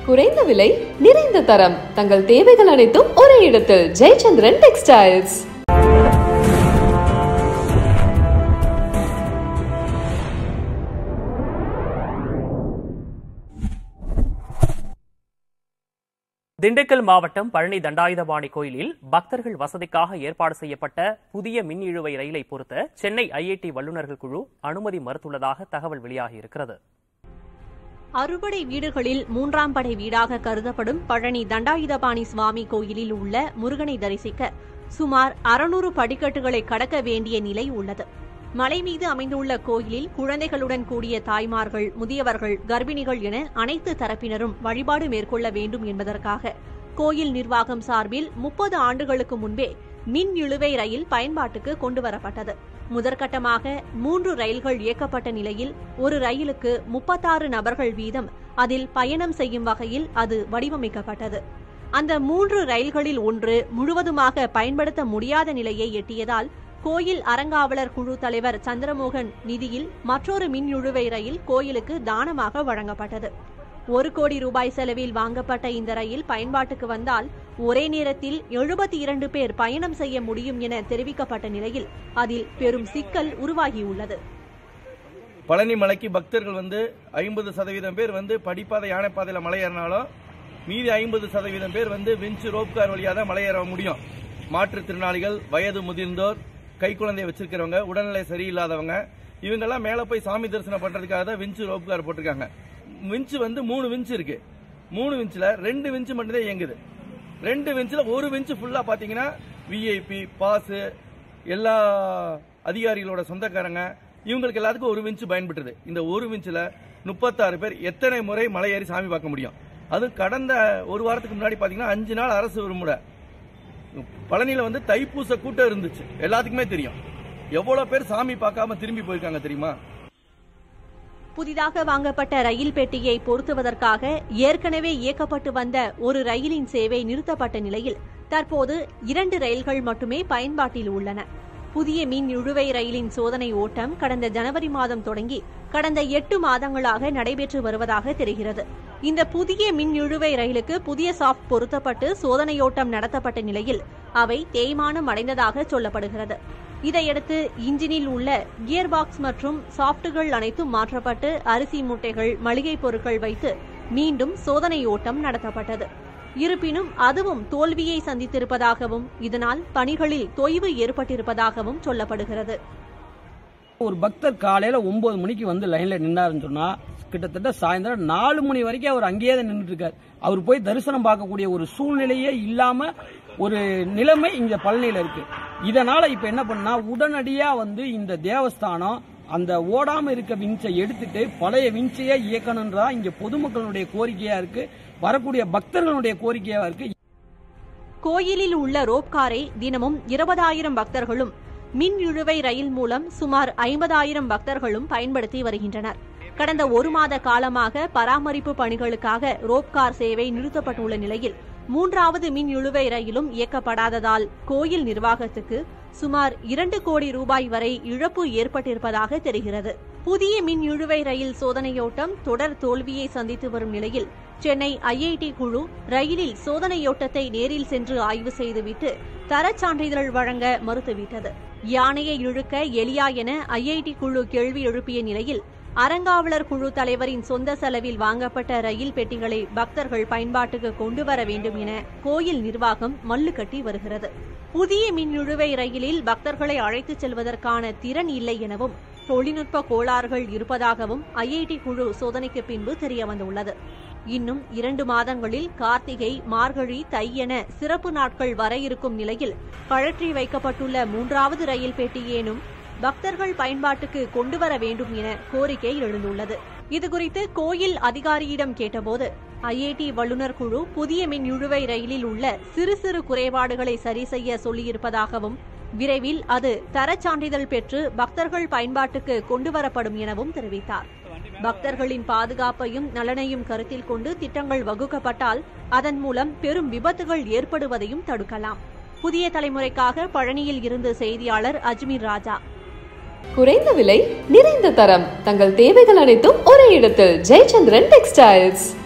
குறைந்த விலை நிறைந்த தரம் தங்கள் தேவைகள் அனைத்தும் ஒரே இடத்தில் ஜெயச்சந்திரன் டெக்ஸ்டைல்ஸ் திண்டுக்கல் மாவட்டம் பழனி தண்டாயுதபாணி கோயிலில் பக்தர்கள் வசதிக்காக ஏற்பாடு செய்யப்பட்ட புதிய மின் இழுவை ரயிலை பொருத்த சென்னை ஐஐடி வல்லுநர்கள் குழு அனுமதி மறுத்துள்ளதாக தகவல் வெளியாகியிருக்கிறது அறுபடை வீடுகளில் மூன்றாம் படை வீடாக கருதப்படும் பழனி தண்டாயுதபாணி சுவாமி கோயிலில் உள்ள முருகனை தரிசிக்க சுமார் அறுநூறு படிக்கட்டுகளை கடக்க வேண்டிய நிலை உள்ளது மலை மீது அமைந்துள்ள கோயிலில் குழந்தைகளுடன் கூடிய தாய்மார்கள் முதியவர்கள் கர்ப்பிணிகள் என அனைத்து தரப்பினரும் வழிபாடு மேற்கொள்ள வேண்டும் என்பதற்காக கோயில் நிர்வாகம் சார்பில் முப்பது ஆண்டுகளுக்கு முன்பே மின் இழுவை ரயில் பயன்பாட்டுக்கு கொண்டுவரப்பட்டது முதற்கட்டமாக மூன்று ரயில்கள் இயக்கப்பட்ட நிலையில் ஒரு ரயிலுக்கு முப்பத்தாறு நபர்கள் வீதம் அதில் பயணம் செய்யும் வகையில் அது வடிவமைக்கப்பட்டது அந்த மூன்று ரயில்களில் ஒன்று முழுவதுமாக பயன்படுத்த முடியாத நிலையை எட்டியதால் கோயில் அறங்காவலர் குழு தலைவர் சந்திரமோகன் நிதியில் மற்றொரு மின் இழுவை ரயில் கோயிலுக்கு தானமாக வழங்கப்பட்டது ஒரு கோடி ரூபாய் செலவில் வாங்கப்பட்ட இந்த ரயில் பயன்பாட்டுக்கு வந்தால் ஒரே நேரத்தில் எழுபத்தி இரண்டு பேர் பயணம் செய்ய முடியும் என தெரிவிக்கப்பட்ட நிலையில் அதில் பெரும் சிக்கல் உருவாகியுள்ளது பழனி மலைக்கு பக்தர்கள் வந்து ஐம்பது சதவீதம் பேர் வந்து படிப்பாதை யானைப்பாதையில் மலை ஏறினாலும் மீதி ஐம்பது சதவீதம் பேர் வந்து விஞ்சு ரோப்கார் வழியாக தான் மலை ஏற முடியும் மாற்றுத்திறனாளிகள் வயது முதிர்ந்தோர் கை குழந்தைய வச்சிருக்கிறவங்க உடல்நிலை சரியில்லாதவங்க இவங்கெல்லாம் மேலே போய் சாமி தரிசனம் பண்ணுறதுக்காக தான் விஞ்சு ரோப்கார் போட்டிருக்காங்க விஞ்சு வந்து மூணு விஞ்சு இருக்கு மூணு விஞ்சில் ரெண்டு விஞ்சு மட்டும்தான் இயங்குது ரெண்டு விஞ்சில் ஒரு விஞ்சு ஃபுல்லாக பார்த்தீங்கன்னா விஐபி பாஸு எல்லா அதிகாரிகளோட சொந்தக்காரங்க இவங்களுக்கு எல்லாத்துக்கும் ஒரு விஞ்சு பயன்பட்டுது இந்த ஒரு விஞ்சில் முப்பத்தாறு பேர் எத்தனை முறை மலை ஏறி சாமி பார்க்க முடியும் அது கடந்த ஒரு வாரத்துக்கு முன்னாடி பார்த்தீங்கன்னா அஞ்சு நாள் அரசு விடுமுறை பழனியில் வந்து தைப்பூச கூட்டம் இருந்துச்சு எல்லாத்துக்குமே தெரியும் எவ்வளோ பேர் சாமி பார்க்காம திரும்பி போயிருக்காங்க தெரியுமா புதிதாக வாங்கப்பட்ட ரயில் பெட்டியை பொருத்துவதற்காக ஏற்கனவே இயக்கப்பட்டு வந்த ஒரு ரயிலின் சேவை நிறுத்தப்பட்ட நிலையில் தற்போது இரண்டு ரயில்கள் மட்டுமே பயன்பாட்டில் உள்ளன புதிய மின் இழுவை ரயிலின் சோதனை ஓட்டம் கடந்த ஜனவரி மாதம் தொடங்கி கடந்த எட்டு மாதங்களாக நடைபெற்று வருவதாக தெரிகிறது இந்த புதிய மின் இழுவை ரயிலுக்கு புதிய சாஃப்ட் பொருத்தப்பட்டு சோதனையோட்டம் நடத்தப்பட்ட நிலையில் அவை தேய்மானம் அடைந்ததாக சொல்லப்படுகிறது இதையடுத்து இன்ஜினில் உள்ள கியர் பாக்ஸ் மற்றும் சாப்ட்டுகள் அனைத்தும் மாற்றப்பட்டு அரிசி மூட்டைகள் மளிகை பொருட்கள் வைத்து மீண்டும் சோதனை ஓட்டம் நடத்தப்பட்டது இருப்பினும் அதுவும் தோல்வியை சந்தித்திருப்பதாகவும் இதனால் பணிகளில் தொய்வு ஏற்பட்டிருப்பதாகவும் சொல்லப்படுகிறது ஒரு பக்தர் காலையில ஒன்பது மணிக்கு வந்து லைன்ல நின்னாருன்னு சொன்னா கிட்டத்தட்ட சாயந்தரம் நாலு மணி வரைக்கும் அவர் அங்கேயே தான் நின்றுட்டு இருக்காரு அவர் போய் தரிசனம் பார்க்கக்கூடிய ஒரு சூழ்நிலையே இல்லாம ஒரு நிலைமை இங்க பழனியில இருக்கு இதனால இப்ப என்ன பண்ணா உடனடியா வந்து இந்த தேவஸ்தானம் அந்த ஓடாம இருக்க விஞ்சை எடுத்துட்டு பழைய விஞ்சையே இயக்கணும்ன்றா இங்க பொதுமக்களுடைய கோரிக்கையா இருக்கு வரக்கூடிய பக்தர்களுடைய கோரிக்கையா இருக்கு கோயிலில் உள்ள ரோப்காரை தினமும் இருபதாயிரம் பக்தர்களும் மின் இழுவை ரயில் மூலம் சுமார் ஐம்பதாயிரம் பக்தர்களும் பயன்படுத்தி வருகின்றனர் கடந்த ஒரு மாத காலமாக பராமரிப்பு பணிகளுக்காக ரோப்கார் சேவை நிறுத்தப்பட்டுள்ள நிலையில் மூன்றாவது மின் இழுவை ரயிலும் இயக்கப்படாததால் கோயில் நிர்வாகத்துக்கு சுமார் இரண்டு கோடி ரூபாய் வரை இழப்பு ஏற்பட்டிருப்பதாக தெரிகிறது புதிய மின் இழுவை ரயில் சோதனையோட்டம் தொடர் தோல்வியை சந்தித்து வரும் நிலையில் சென்னை ஐஐடி குழு ரயிலில் சோதனையோட்டத்தை நேரில் சென்று ஆய்வு செய்துவிட்டு தரச் சான்றிதழ் வழங்க மறுத்துவிட்டது யானையை இழுக்க எலியா என ஐஐடி குழு கேள்வி எழுப்பிய நிலையில் அறங்காவலர் குழு தலைவரின் சொந்த செலவில் வாங்கப்பட்ட ரயில் பெட்டிகளை பக்தர்கள் பயன்பாட்டுக்கு கொண்டு வர வேண்டும் என கோயில் நிர்வாகம் மல்லு கட்டி வருகிறது புதிய மின் இழுவை ரயிலில் பக்தர்களை அழைத்துச் செல்வதற்கான திறன் இல்லை எனவும் தொழில்நுட்ப கோளாறுகள் இருப்பதாகவும் ஐஐடி குழு சோதனைக்கு பின்பு தெரியவந்துள்ளது இன்னும் இரண்டு மாதங்களில் கார்த்திகை மார்கழி தை என சிறப்பு நாட்கள் வர இருக்கும் நிலையில் கழற்றி வைக்கப்பட்டுள்ள மூன்றாவது ரயில் பெட்டியேனும் பக்தர்கள் பயன்பாட்டுக்கு கொண்டு வர வேண்டும் என கோரிக்கை எழுந்துள்ளது இதுகுறித்து கோயில் அதிகாரியிடம் கேட்டபோது ஐஐடி வல்லுநர் குழு புதிய மின் இழுவை ரயிலில் உள்ள சிறு சிறு குறைபாடுகளை சரி செய்ய சொல்லியிருப்பதாகவும் விரைவில் அது தரச் சான்றிதழ் பெற்று பக்தர்கள் பயன்பாட்டுக்கு கொண்டுவரப்படும் எனவும் தெரிவித்தார் பக்தர்களின் பாதுகாப்பையும் நலனையும் கருத்தில் கொண்டு திட்டங்கள் வகுக்கப்பட்டால் அதன் மூலம் பெரும் விபத்துகள் ஏற்படுவதையும் தடுக்கலாம் புதிய தலைமுறைக்காக பழனியில் இருந்து செய்தியாளர் அஜ்மீர் ராஜா குறைந்த விலை நிறைந்த தரம் தங்கள் தேவைகள் அனைத்தும் ஒரே இடத்தில் ஜெயச்சந்திரன் டெக்ஸ்டைல்ஸ்